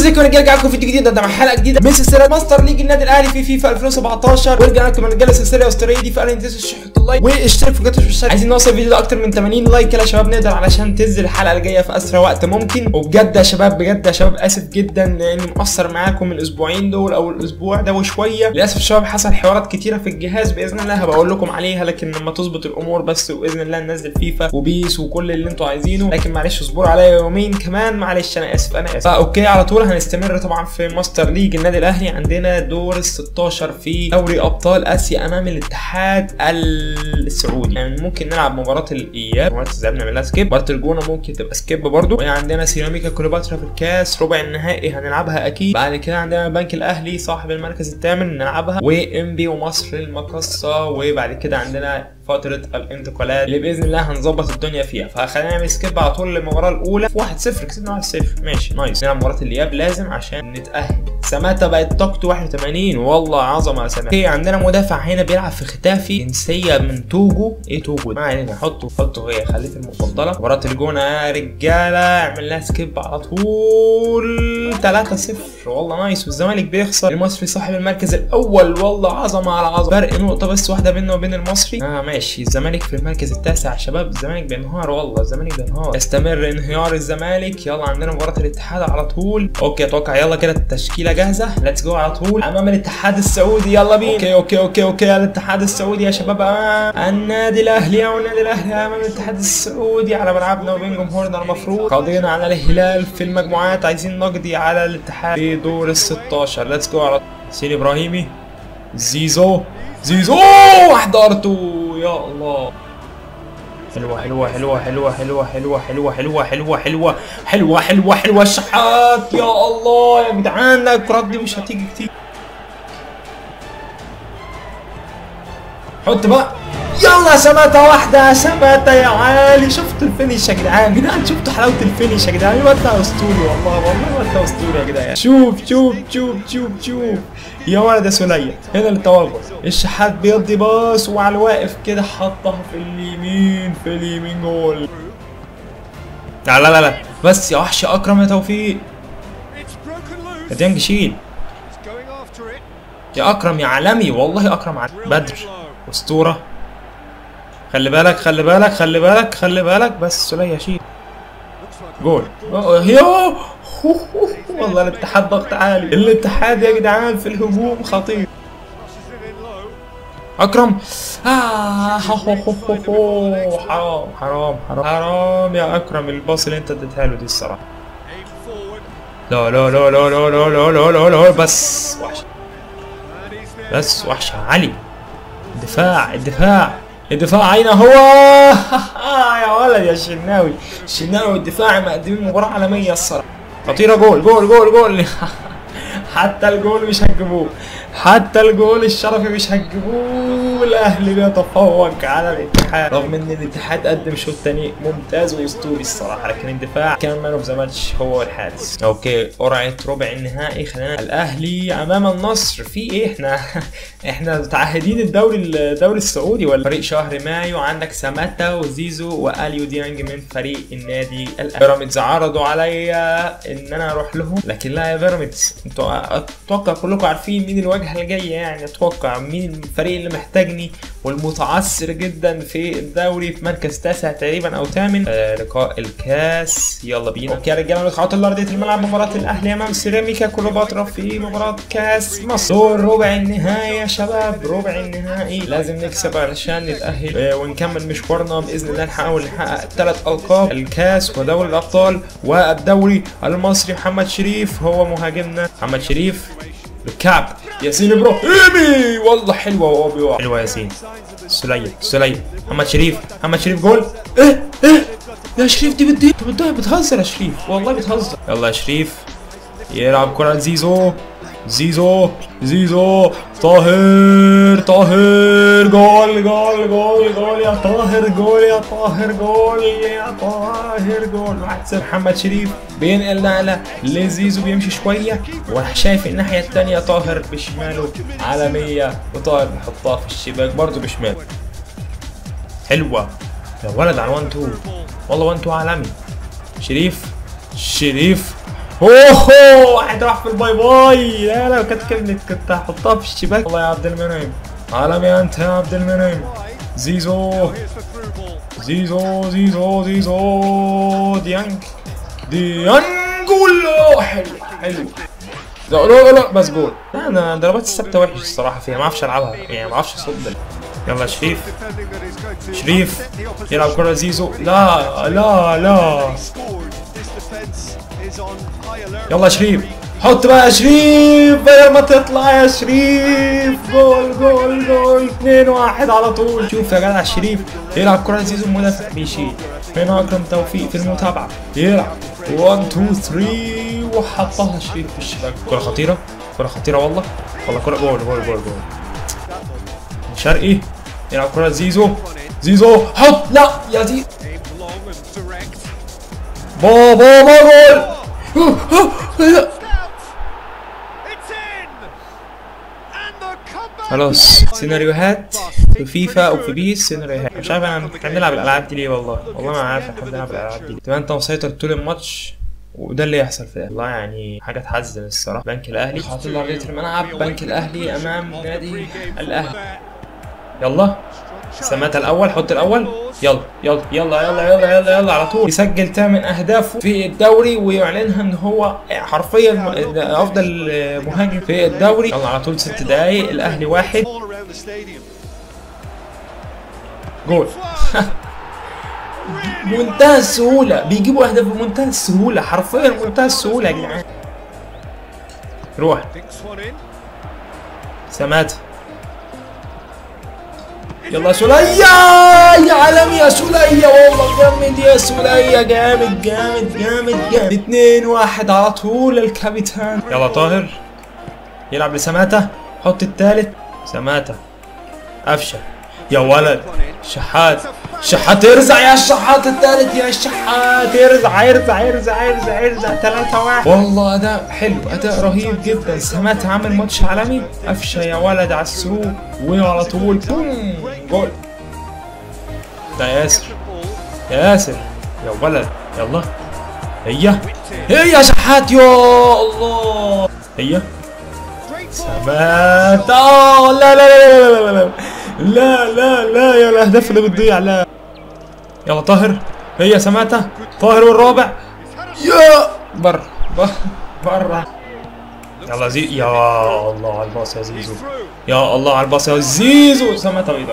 ازيكم يا رجاله جايكم فيديو جديد ده مع حلقه جديده من سلسله ماستر ليج النادي الاهلي في فيفا 2017 ورجعنا لكم يا رجاله السلسله الاسطوريه دي فانا تنسوا تحطوا اللايك واشتركوا في قناه الشاشة عايزين نوصل الفيديو ده اكتر من 80 لايك كده يا شباب نقدر علشان تنزل الحلقه الجايه في اسرع وقت ممكن وبجد يا شباب بجد يا شباب اسف جدا لاني مقصر معاكم الاسبوعين دول او الاسبوع ده وشويه للاسف يا شباب حصل حوارات كتيره في الجهاز باذن الله هبقى اقول لكم عليها لكن لما تظبط الامور بس وباذن الله ننزل فيفا وبيس وكل اللي انتوا عايزينه لكن معلش اصبروا عليا يومين كمان معلش انا اسف انا اسف آه اوكي على طول هنستمر طبعا في ماستر ليج النادي الاهلي عندنا دور ال 16 في دوري ابطال اسيا امام الاتحاد السعودي يعني ممكن نلعب مباراه الاياب مباراه الذهاب نعمل لها سكيب مباراه الجونه ممكن تبقى سكيب برضو وعندنا سيراميكا كليوباترا في الكاس ربع النهائي هنلعبها اكيد بعد كده عندنا البنك الاهلي صاحب المركز الثامن نلعبها وانبي ومصر المقصه وبعد كده عندنا فترة الانتقالات اللي باذن الله هنظبط الدنيا فيها فخلينا نعمل سكيب على طول للمباراة الأولى 1-0 كسبنا 1-0 ماشي نايس نلعب مباراة الإياب لازم عشان نتأهل سماتا بقت طاقته 81 والله عظمة يا سماتا اوكي عندنا مدافع هنا بيلعب في ختافي جنسية من توجو ايه توجو ما علينا حطه حطه هي خليته المفضلة مباراة الجونة يا رجالة اعمل لها سكيب على طول 3-0 والله نايس والزمالك بيخسر المصري صاحب المركز الأول والله عظمة على عظمة فرق نقطة بس واحدة بيننا وبين المصري آه ماشي الزمالك في المركز التاسع يا شباب الزمالك بينهار والله الزمالك بينهار يستمر انهيار الزمالك يلا عندنا مباراة الاتحاد على طول اوكي اتوقع يلا كده التشكيلة جاهزة ليتس جو على طول امام الاتحاد السعودي يلا بينا اوكي اوكي اوكي اوكي الاتحاد السعودي يا شباب امام النادي الاهلي او النادي الاهلي امام الاتحاد السعودي على ملعبنا وبين جمهورنا المفروض قاضيين على الهلال في المجموعات عايزين نقضي على الاتحاد في دور ال 16 ليتس جو على حسين ابراهيمي زيزو زيزو احضرته يا الله حلوة حلوة حلوة حلوة حلوة حلوة حلوة حلوة حلوة حلوة حلوة حلوة حلوة الشحات يا الله يا جدعان الكرات دي مش هتيجي كتير حط بقى يلا سماتة واحدة سماتة يا عالي شفت الفينش يا جدعان جدعان شفتوا حلاوة الفينش يا جدعان الواد ده اسطوري والله والله الواد ده اسطوري يا جدعان شوف شوف شوف شوف شوف يا ولد يا سلية هنا التوغل الشحات بيدي باص وعلى الواقف كده حطها في اليمين في اليمين جول لا لا لا لا بس يا وحش يا اكرم يا توفيق يا ديانج شيل يا اكرم يا عالمي والله اكرم عالمي بدر اسطوره خلي بالك خلي بالك خلي بالك خلي بالك بس سلية شيل جول يو والله الاتحاد ضغط عالي الاتحاد يا جدعان في الهجوم خطير اكرم آه حرام حرام حرام حرام يا اكرم الباص اللي انت اديتها له دي الصراحه لا لا لا لا لا لا لا لا لا لا بس وحشه بس وحشه علي الدفاع الدفاع الدفاع اين هو يا ولد يا شناوي الشناوي والدفاع مقدمين مباراه عالميه الصراحه خطيره جول جول جول جول حتى الجول مش هتجيبوه حتى الجول الشرفي مش هتجيبوه الاهلي بيتفوق على الاتحاد رغم ان الاتحاد قدم شوط تاني ممتاز واسطوري الصراحه لكن الدفاع كان مان اوف ذا ماتش هو الحارس اوكي قرعه ربع النهائي خلينا الاهلي امام النصر في ايه احنا احنا متعهدين الدوري الدوري السعودي ولا فريق شهر مايو عندك ساماتا وزيزو واليو ديانج من فريق النادي الاهلي بيراميدز عرضوا عليا ان انا اروح لهم لكن لا يا بيراميدز انتوا اتوقع كلكم عارفين مين الواجهه الجايه يعني اتوقع مين الفريق اللي محتاجني والمتعثر جدا في الدوري في مركز تاسع تقريبا او ثامن آه لقاء الكاس يلا بينا اوكي يا رجاله لقاءات الارضيه الملعب مباراه الاهلي امام سيراميكا كليوباترا في مباراه كاس مصر دور ربع النهائي يا شباب ربع النهائي لازم نكسب علشان نتاهل آه ونكمل مشوارنا باذن الله نحاول نحقق ثلاث القاب الكاس ودوري الابطال والدوري المصري محمد شريف هو مهاجمنا محمد شريف بالكعب ياسين ابراهيمي والله حلوه وهو بيقع حلوه ياسين سليم سليم محمد شريف محمد شريف جول ايه ايه يا شريف دي بتضيع انت بتضيع بتهزر يا شريف والله بتهزر يلا يا شريف يلعب كرة لزيزو زيزو زيزو طاهر طاهر جول جول جول جول يا طاهر جول يا طاهر جول يا طاهر جول واحد صفر محمد شريف بينقل نقله لزيزو بيمشي شويه وراح شايف الناحيه الثانيه طاهر بشماله عالميه وطاهر بيحطها في الشباك برضه بشماله حلوه يا ولد على 1 2 والله 1 2 عالمي شريف شريف اوه واحد راح في الباي باي لا لا كانت كملت كنت هحطها في الشباك والله يا عبد المنعم عالمي انت يا عبد المنعم زيزو زيزو زيزو زيزو ديانج ديانج جول أوه، حلو حلو لا لا لا بس جول لا انا ضربات الثابته وحش الصراحه فيها ما اعرفش العبها يعني ما اعرفش اصد يلا شريف شريف يلعب كرة زيزو لا لا لا يلا شريف حط بقى يا شريف بدل ما تطلع يا شريف جول جول جول 2 1 على طول شوف يا جدع شريف يلعب كرة زيزو المدافع بيشيل هنا اكرم توفيق في المتابعة يلعب 1 2 3 وحطها شريف في الشباك كرة خطيرة كرة خطيرة والله والله كرة جول جول جول جول شرقي يلعب كرة زيزو زيزو حط لا يا زيزو بابا ما جول خلاص سيناريوهات في فيفا او في بيس سيناريوهات مش عارف انا احنا بنلعب الالعاب دي ليه والله والله ما عارف احنا بنلعب الالعاب دي تبقى انت مسيطر طول الماتش وده اللي يحصل في ده والله يعني حاجه تحزن الصراحه بنك الاهلي حاطط له ارضيه الملعب بنك الاهلي امام نادي الاهلي يلا سمات الاول حط الاول يلا يلا يلا يلا يلا يلا يلا على طول يسجل ثامن اهدافه في الدوري ويعلنها ان هو حرفيا افضل مهاجم في الدوري يلا على طول ست دقايق الاهلي واحد جول بمنتهى السهولة بيجيبوا أهداف بمنتهى السهولة حرفيا بمنتهى السهولة يا جدعان روح سمات يلا سولية يا عالمي يا سولية والله جامد يا سولية جامد جامد جامد جامد اتنين واحد على طول الكابيتان يلا طاهر يلعب لسماتة حط التالت سماتة قفشة يا ولد شحات شحات ارزع يا الشحات الثالث يا الشحات ارزع ارزع ارزع ارزع ارزع 3 1 والله اداء حلو اداء رهيب جدا سمعت عامل ماتش عالمي قفشه يا ولد على السروق وعلى طول بوم جول ده ياسر يا ياسر يا ولد يلا هي هي يا شحات يا الله هي سمات اه لا لا لا لا لا لا لا لا لا يا الاهداف اللي بتضيع لا يلا طاهر هي سمعتها طاهر والرابع يا بر بره يلا زي يا الله على الباص يا زيزو يا الله على الباص يا زيزو سمعتها بيضا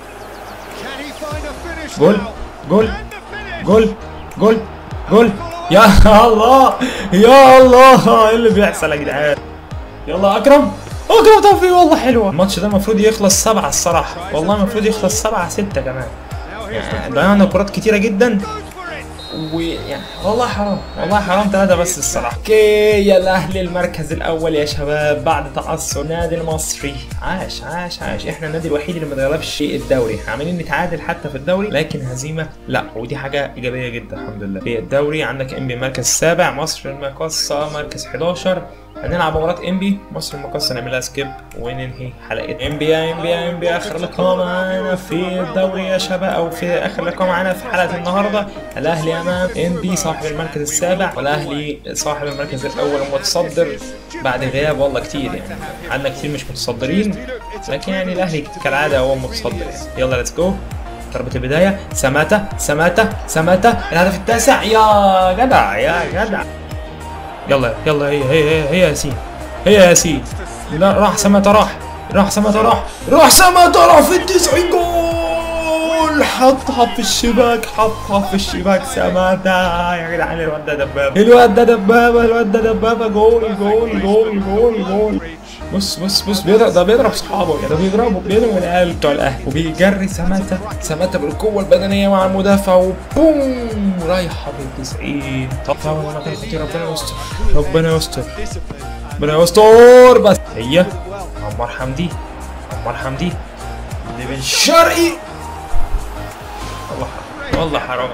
جول جول جول جول جول يا الله يا الله ايه اللي بيحصل يا جدعان يلا اكرم اكرم توفيق والله حلوه الماتش ده المفروض يخلص سبعة الصراحه والله المفروض يخلص سبعة ستة كمان يعني ضيعنا كرات كتيره جدا ويعني والله حرام والله حرام ثلاثة بس الصراحة اوكي يا الاهلي المركز الاول يا شباب بعد تعثر النادي المصري عاش عاش عاش احنا النادي الوحيد اللي ما اتغلبش في الدوري عاملين نتعادل حتى في الدوري لكن هزيمة لا ودي حاجة ايجابية جدا الحمد لله في الدوري عندك ام بي مركز سابع مصر المقاصة مركز 11 هنلعب مباراة ام بي مصر المقاصة نعملها سكيب وننهي حلقة ام بي ام بي ام بي اخر لقاء معانا في الدوري يا شباب او في اخر لقاء معانا في حلقة النهاردة الاهلي امام ام بي صاحب المركز السابع والاهلي صاحب المركز الاول المتصدر بعد غياب والله كتير يعني عندنا كتير مش متصدرين لكن يعني الاهلي كالعادة هو المتصدر يعني يلا ليتس جو ضربة البداية سماتة سماتة سماتة الهدف التاسع يا جدع يا جدع يلا يلا هي هي هي هي ياسين هي ياسين لا راح سماتة راح راح سماتة راح راح سماتة راح في التسعين جول حطها في الشباك حطها في الشباك سماتة يا جدعان الواد ده دبابة الواد ده دبابة الواد ده دبابة جول جول جول جول جول بص بص بص بيضرب ده بيضرب صحابه ده بيضربه بيضرب العيال بتوع الاهلي وبيجري سماتة سماتة بالقوة البدنية مع المدافع وبوم رايحة بال 90 طب طبعا مكان خطير ربنا يستر ربنا يستر ربنا يستر بس هي عمار حمدي عمار حمدي اللي بالشرقي والله حرام والله حرام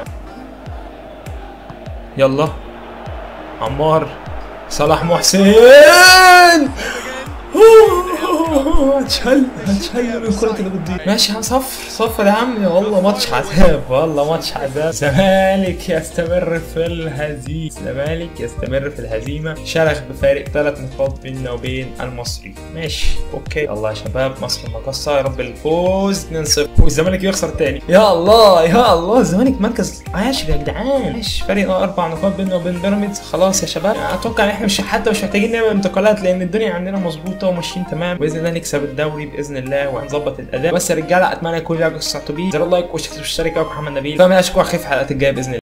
يلا عمار صلاح محسن اوه هتشل هتشل من كرة اللي بتضيع ماشي يا عم صفر صفر يا عم والله ماتش عذاب والله ماتش عذاب الزمالك يستمر في الهزيمة الزمالك يستمر في الهزيمة شرخ بفارق ثلاث نقاط بيننا وبين المصري ماشي اوكي يلا يا شباب مصر المقصة يا رب الفوز 2-0 والزمالك يخسر تاني يا الله يا الله الزمالك مركز عاشر يا جدعان ماشي فارق اربع نقاط بيننا وبين بيراميدز خلاص يا شباب اتوقع ان احنا مش حتى مش محتاجين نعمل انتقالات لان الدنيا عندنا مظبوطه وماشيين تمام باذن الله نكسب الدوري باذن الله وهنظبط الاداء بس يا رجاله اتمنى يكون الفيديو استمتعتوا بيه زر اللايك واشترك في الاشتراك يا محمد نبيل فما اشوفكم على خير في الحلقات الجايه باذن الله